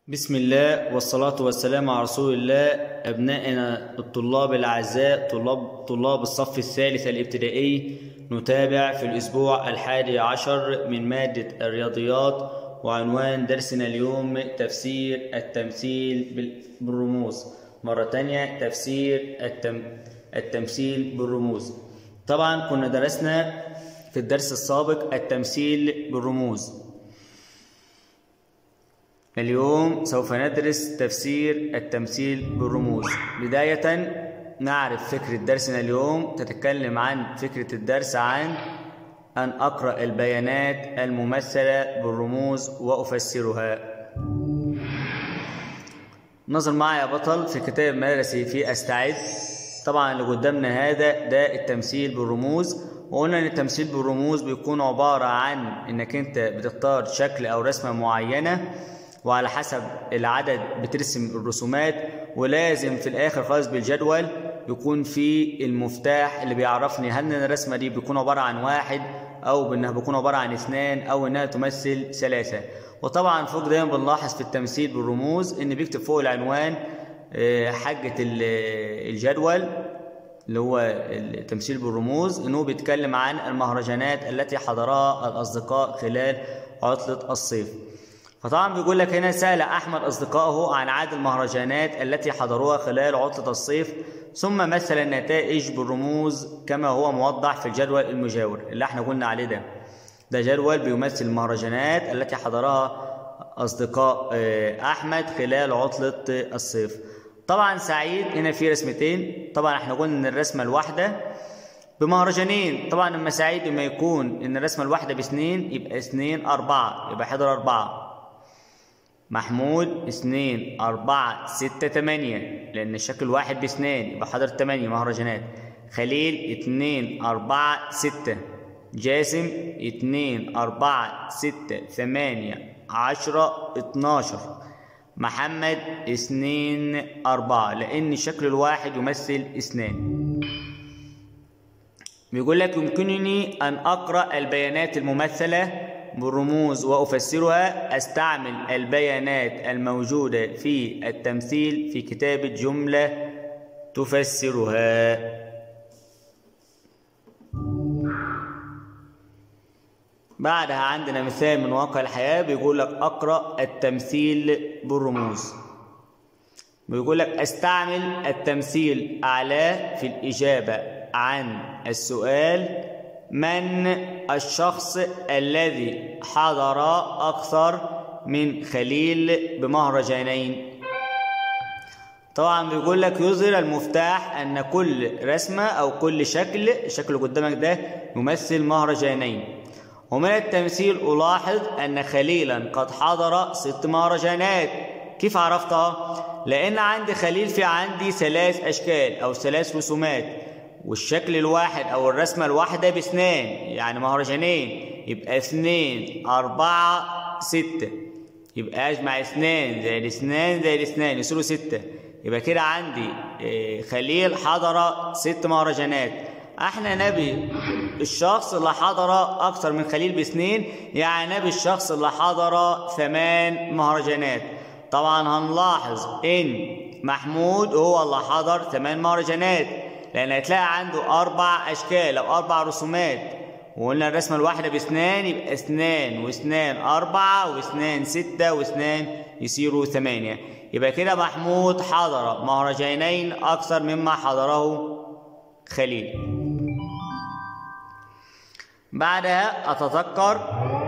بسم الله والصلاة والسلام على رسول الله أبنائنا الطلاب الأعزاء طلاب طلاب الصف الثالث الابتدائي نتابع في الأسبوع الحادي عشر من مادة الرياضيات وعنوان درسنا اليوم تفسير التمثيل بال- بالرموز مرة تانية تفسير التم... التمثيل بالرموز طبعا كنا درسنا في الدرس السابق التمثيل بالرموز اليوم سوف ندرس تفسير التمثيل بالرموز بداية نعرف فكرة درسنا اليوم تتكلم عن فكرة الدرس عن أن أقرأ البيانات الممثلة بالرموز وأفسرها نظر معي يا بطل في كتاب مدرسي في أستعد طبعا اللي قدامنا هذا ده التمثيل بالرموز وقلنا ان التمثيل بالرموز بيكون عبارة عن انك انت بتختار شكل او رسمة معينة وعلى حسب العدد بترسم الرسومات ولازم في الاخر خالص بالجدول يكون في المفتاح اللي بيعرفني هل ان الرسمة دي بيكون عبارة عن واحد او انها بيكون عبارة عن اثنان او انها تمثل ثلاثة وطبعا فوق دايما بنلاحظ في التمثيل بالرموز ان بيكتب فوق العنوان آه، حاجة ال- الجدول اللي هو التمثيل بالرموز انه بيتكلم عن المهرجانات التي حضرها الاصدقاء خلال عطلة الصيف فطبعا بيقول لك هنا سأل احمد اصدقائه عن عدد المهرجانات التي حضروها خلال عطلة الصيف ثم مثل النتائج بالرموز كما هو موضح في الجدول المجاور اللي احنا قلنا عليه ده ده جدول بيمثل المهرجانات التي حضرها أصدقاء آه، أحمد خلال عطلة آه، الصيف طبعا سعيد هنا في رسمتين طبعا احنا قلنا ان الرسمة الواحدة بمهرجانين طبعا لما سعيد لما يكون ان الرسمة الواحدة باثنين يبقى اثنين أربعة يبقى حضر أربعة محمود اثنين أربعة ستة تمانية لأن الشكل واحد باثنين يبقى حضر تمانية مهرجانات خليل اتنين أربعة ستة جاسم اتنين أربعة ستة ثمانية عشرة اتناشر محمد اثنين أربعة لأن الشكل الواحد يمثل اثنان بيقول لك يمكنني أن أقرأ البيانات الممثلة بالرموز وأفسرها أستعمل البيانات الموجودة في التمثيل في كتابة جملة تفسرها بعدها عندنا مثال من واقع الحياة بيقول لك أقرأ التمثيل بالرموز بيقول لك استعمل التمثيل أعلاه في الإجابة عن السؤال من الشخص الذي حضر أكثر من خليل بمهرجانين طبعا بيقول لك يظهر المفتاح أن كل رسمة أو كل شكل الشكل اللي قدامك ده يمثل مهرجانين ومن التمثيل ألاحظ أن خليلا قد حضر ست مهرجانات كيف عرفتها؟ لأن عندي خليل في عندي ثلاث أشكال أو ثلاث رسومات والشكل الواحد أو الرسمة الواحدة باثنين يعني مهرجانين يبقى اثنين أربعة ستة يبقى أجمع اثنين زائد اثنين زائد اثنين يصيروا ستة يبقى كده عندي آه، خليل حضر ست مهرجانات احنا نبي الشخص اللي حضر اكثر من خليل باثنين يعني نبي الشخص اللي حضر ثمان مهرجانات طبعا هنلاحظ ان محمود هو اللي حضر ثمان مهرجانات لان هتلاقي عنده اربع اشكال او اربع رسومات وقلنا الرسمة الواحدة باثنان يبقى اثنان واثنان أربعة واثنان ستة واثنان يصيروا ثمانية يبقى كده محمود حضر مهرجانين أكثر مما حضره خليل بعدها أتذكر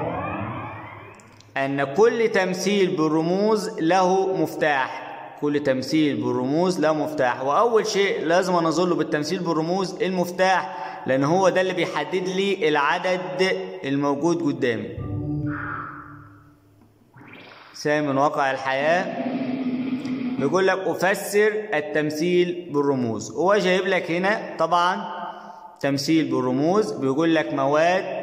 أن كل تمثيل بالرموز له مفتاح كل تمثيل بالرموز له مفتاح وأول شيء لازم نظل بالتمثيل بالرموز المفتاح لأن هو ده اللي بيحدد لي العدد الموجود قدامي مثال من واقع الحياة بيقول لك أفسر التمثيل بالرموز هو جايب لك هنا طبعا تمثيل بالرموز بيقول لك مواد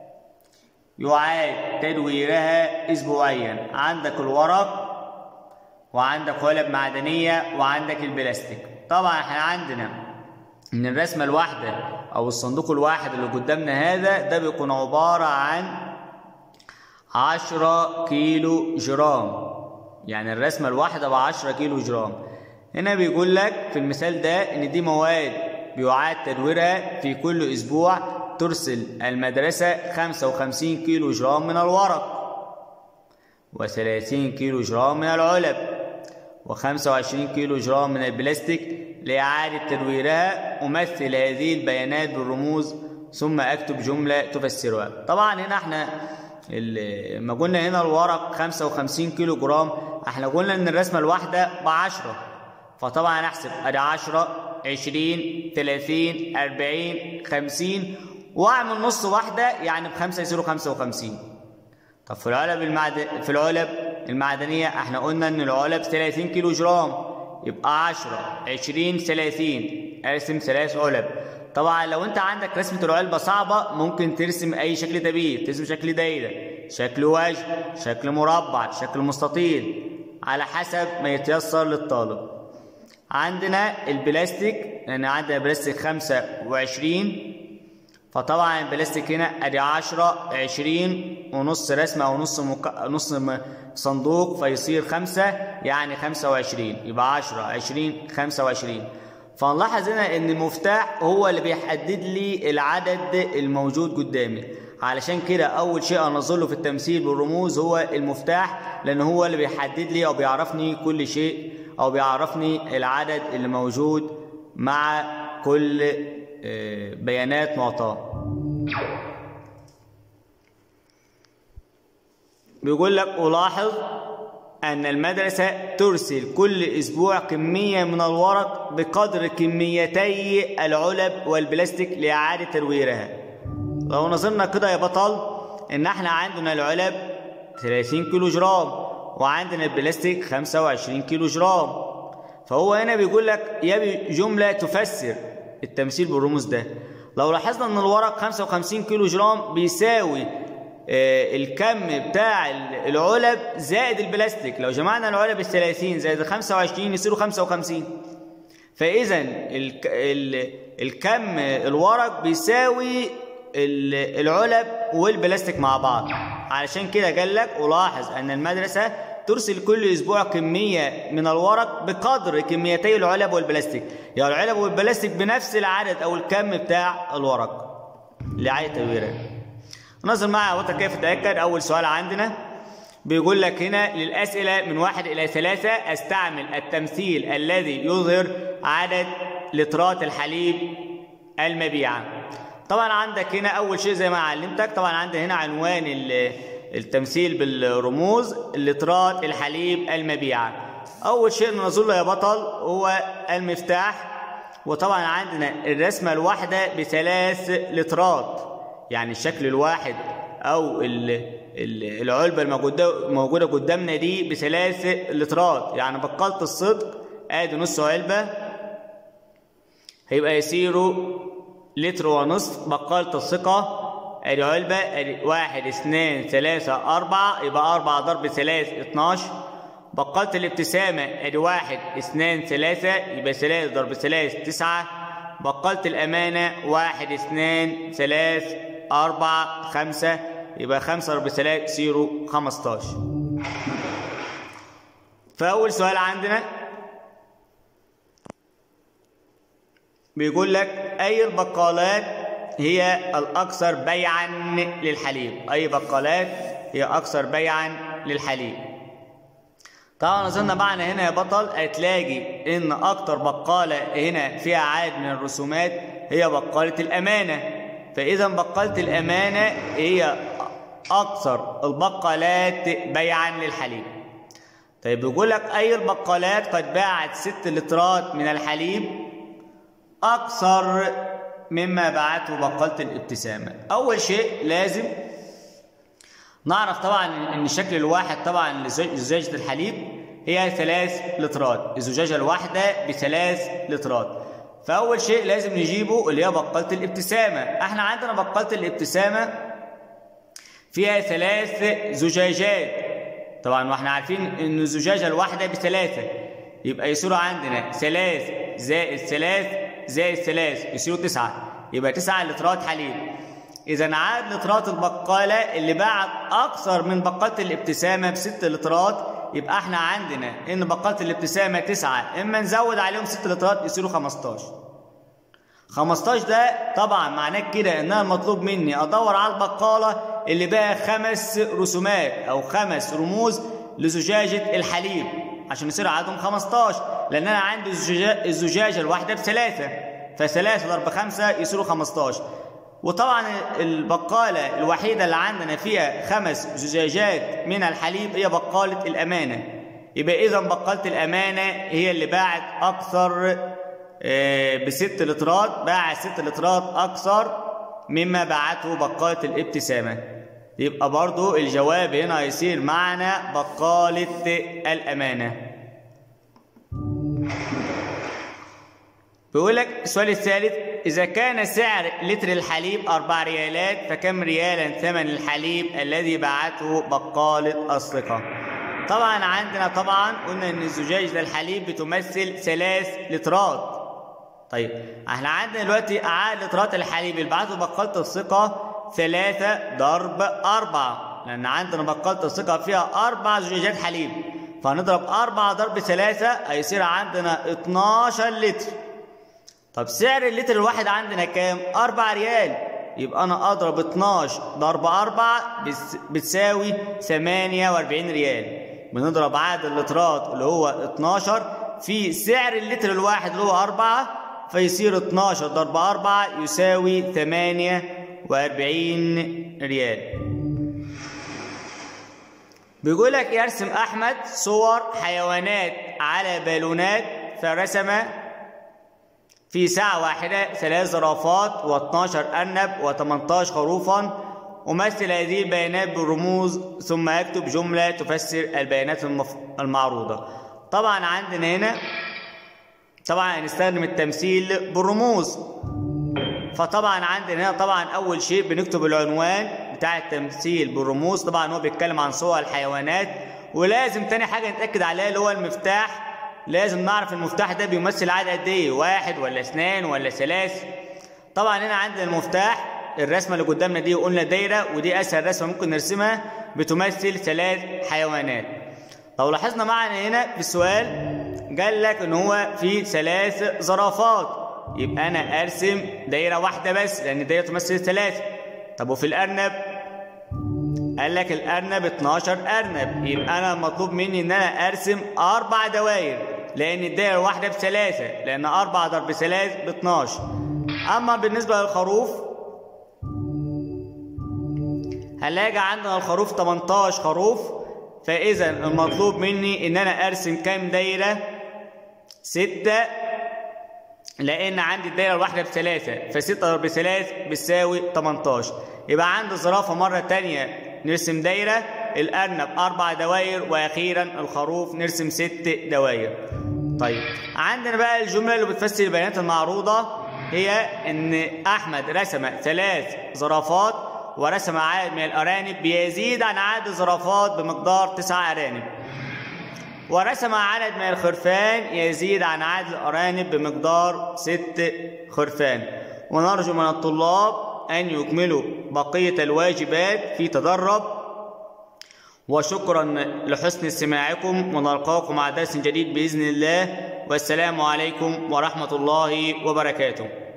يعاد تدويرها اسبوعيا عندك الورق وعندك علب معدنيه وعندك البلاستيك طبعا احنا عندنا ان الرسمه الواحده او الصندوق الواحد اللي قدامنا هذا ده بيكون عباره عن عشرة كيلو جرام يعني الرسمة الواحدة ب 10 كيلو جرام هنا بيقول لك في المثال ده ان دي مواد بيعاد تدويرها في كل اسبوع ترسل المدرسة 55 كيلو جرام من الورق و30 كيلو جرام من العلب و25 كيلو جرام من البلاستيك لإعادة تدويرها أمثل هذه البيانات بالرموز ثم أكتب جملة تفسرها طبعا هنا احنا لما قلنا هنا الورق 55 كيلو جرام احنا قلنا ان الرسمة الواحدة ب 10 فطبعا هنحسب ادي 10 20 30 40 50 واعمل نص واحدة يعني بخمسة يصيروا 55 طب في العلب المعد... في العلب المعدنية احنا قلنا ان العلب 30 كيلو جرام يبقى 10 20 30 ارسم ثلاث علب طبعا لو انت عندك رسمة العلبة صعبة ممكن ترسم اي شكل دبيب ترسم شكل دايرة شكل وجه شكل مربع شكل مستطيل على حسب ما يتيسر للطالب عندنا البلاستيك يعني عندنا بلاستيك 25 فطبعا البلاستيك هنا ادي 10 20 ونص رسمه او نص مك... نص م... صندوق فيصير 5 يعني 25 يبقى 10 20 25 فنلاحظ هنا ان المفتاح هو اللي بيحدد لي العدد الموجود قدامي علشان كده اول شيء انظره في التمثيل بالرموز هو المفتاح لان هو اللي بيحدد لي او بيعرفني كل شيء او بيعرفني العدد اللي موجود مع كل بيانات معطاه بيقول لك ألاحظ أن المدرسة ترسل كل أسبوع كمية من الورق بقدر كميتي العلب والبلاستيك لإعادة تدويرها لو نظرنا كده يا بطل إن إحنا عندنا العلب 30 كيلو جرام وعندنا البلاستيك 25 كيلو جرام فهو هنا بيقول لك يبي جملة تفسر التمثيل بالرموز ده لو لاحظنا ان الورق 55 كيلو جرام بيساوي آه الكم بتاع العلب زائد البلاستيك لو جمعنا العلب ال 30 زائد ال 25 يصيروا 55 فاذا ال ال الكم الورق بيساوي العلب والبلاستيك مع بعض علشان كده قال لك الاحظ ان المدرسه ترسل كل اسبوع كميه من الورق بقدر كميتي العلب والبلاستيك يعني العلب والبلاستيك بنفس العدد او الكم بتاع الورق لإعادة تدويرها نظر معي وقت كيف تتأكد أول سؤال عندنا بيقول لك هنا للأسئلة من واحد إلى ثلاثة أستعمل التمثيل الذي يظهر عدد لترات الحليب المبيعة طبعا عندك هنا أول شيء زي ما علمتك طبعا عندنا هنا عنوان التمثيل بالرموز لترات الحليب المبيعة أول شيء نظر يا بطل هو المفتاح وطبعا عندنا الرسمة الواحدة بثلاث لترات يعني الشكل الواحد أو العلبة الموجودة قدامنا دي بثلاث لترات يعني بقلت الصدق ادي نص علبة هيبقى يصيروا لتر ونصف بقلت الثقة ادي علبة ادي واحد اثنين ثلاثة أربعة يبقى أربعة ضرب ثلاث اتناش بقلت الابتسامة ادي واحد اثنين ثلاثة يبقى ثلاث ضرب ثلاث تسعة بقلت الأمانة واحد اثنين ثلاث أربعة خمسة يبقى خمسة ضرب ثلاث يصيروا خمستاش فأول سؤال عندنا بيقول لك أي البقالات هي الأكثر بيعا للحليب أي بقالات هي أكثر بيعا للحليب طبعا أظن معنا هنا يا بطل هتلاقي إن أكتر بقالة هنا فيها عدد من الرسومات هي بقالة الأمانة فإذا بقالة الأمانة هي أكثر البقالات بيعا للحليب طيب بيقول لك أي البقالات قد باعت ست لترات من الحليب أكثر مما باعته بقالة الابتسامة أول شيء لازم نعرف طبعا ان الشكل الواحد طبعا لزجاجة الحليب هي ثلاث لترات الزجاجة الواحدة بثلاث لترات فأول شيء لازم نجيبه اللي هي بقالة الابتسامة احنا عندنا بقالة الابتسامة فيها ثلاث زجاجات طبعا واحنا عارفين ان الزجاجة الواحدة بثلاثة يبقى يصيروا عندنا ثلاث زائد ثلاث زائد ثلاث يصيروا تسعة يبقى تسعة لترات حليب إذا عدد لترات البقالة اللي باعت أكثر من بقالة الابتسامة بست لترات يبقى احنا عندنا ان بقالة الابتسامة تسعة اما نزود عليهم ست لترات يصيروا 15 15 ده طبعا معناه كده ان انا المطلوب مني ادور على البقالة اللي بقى خمس رسومات او خمس رموز لزجاجة الحليب عشان يصير عددهم 15 لان انا عندي الزجاجة, الزجاجة الواحدة بثلاثة فثلاثة ضرب خمسة يصيروا 15 وطبعا البقالة الوحيدة اللي عندنا فيها خمس زجاجات من الحليب هي بقالة الأمانة يبقى إذا بقالة الأمانة هي اللي باعت أكثر بست لترات باعت ست لترات أكثر مما باعته بقالة الابتسامة يبقى برضو الجواب هنا هيصير معنا بقالة الأمانة بيقول لك السؤال الثالث إذا كان سعر لتر الحليب أربع ريالات فكم ريالا ثمن الحليب الذي باعته بقالة الثقة؟ طبعا عندنا طبعا قلنا إن الزجاج ده الحليب بتمثل ثلاث لترات. طيب احنا عندنا دلوقتي أعاد لترات الحليب اللي باعته بقالة الثقة ثلاثة ضرب أربعة لأن عندنا بقالة الثقة فيها أربع زجاجات حليب فهنضرب أربعة ضرب ثلاثة هيصير عندنا 12 لتر. طب سعر اللتر الواحد عندنا كام؟ 4 ريال يبقى أنا أضرب 12 ضرب 4 بتساوي 48 ريال بنضرب عدد اللترات اللي هو 12 في سعر اللتر الواحد اللي هو 4 فيصير 12 ضرب 4 يساوي 48 ريال بيقول لك يرسم أحمد صور حيوانات على بالونات فرسم في ساعة واحدة ثلاث زرافات و12 أرنب و18 خروفا أمثل هذه البيانات بالرموز ثم أكتب جملة تفسر البيانات المف... المعروضة طبعا عندنا هنا طبعا هنستخدم التمثيل بالرموز فطبعا عندنا هنا طبعا أول شيء بنكتب العنوان بتاع التمثيل بالرموز طبعا هو بيتكلم عن صور الحيوانات ولازم تاني حاجة نتأكد عليها اللي هو المفتاح لازم نعرف المفتاح ده بيمثل عدد قد ايه واحد ولا اثنين ولا ثلاث طبعا هنا عندنا المفتاح الرسمه اللي قدامنا دي قلنا دايره ودي اسهل رسمه ممكن نرسمها بتمثل ثلاث حيوانات لو لاحظنا معنا هنا في السؤال قال لك ان هو في ثلاث زرافات يبقى انا ارسم دايره واحده بس لان الدايره تمثل ثلاثه طب وفي الارنب قال لك الارنب 12 ارنب يبقى انا مطلوب مني ان انا ارسم اربع دوائر لان الدائره الواحده بثلاثه لان 4 ضرب 3 ب 12 اما بالنسبه للخروف هنلاقي عندنا الخروف 18 خروف فاذا المطلوب مني ان انا ارسم كام دايره 6 لان عندي الدايره الواحده بثلاثه ف6 ضرب 3 بتساوي 18 يبقى عندي الزرافه مره ثانيه نرسم دايرة الأرنب أربع دوائر وأخيرا الخروف نرسم ست دوائر طيب عندنا بقى الجملة اللي بتفسر البيانات المعروضة هي إن أحمد رسم ثلاث زرافات ورسم عدد من الأرانب بيزيد عن عدد الزرافات بمقدار تسعة أرانب ورسم عدد من الخرفان يزيد عن عدد الأرانب بمقدار ست خرفان ونرجو من الطلاب أن يكملوا بقية الواجبات في تدرب وشكرا لحسن استماعكم ونلقاكم مع درس جديد بإذن الله والسلام عليكم ورحمة الله وبركاته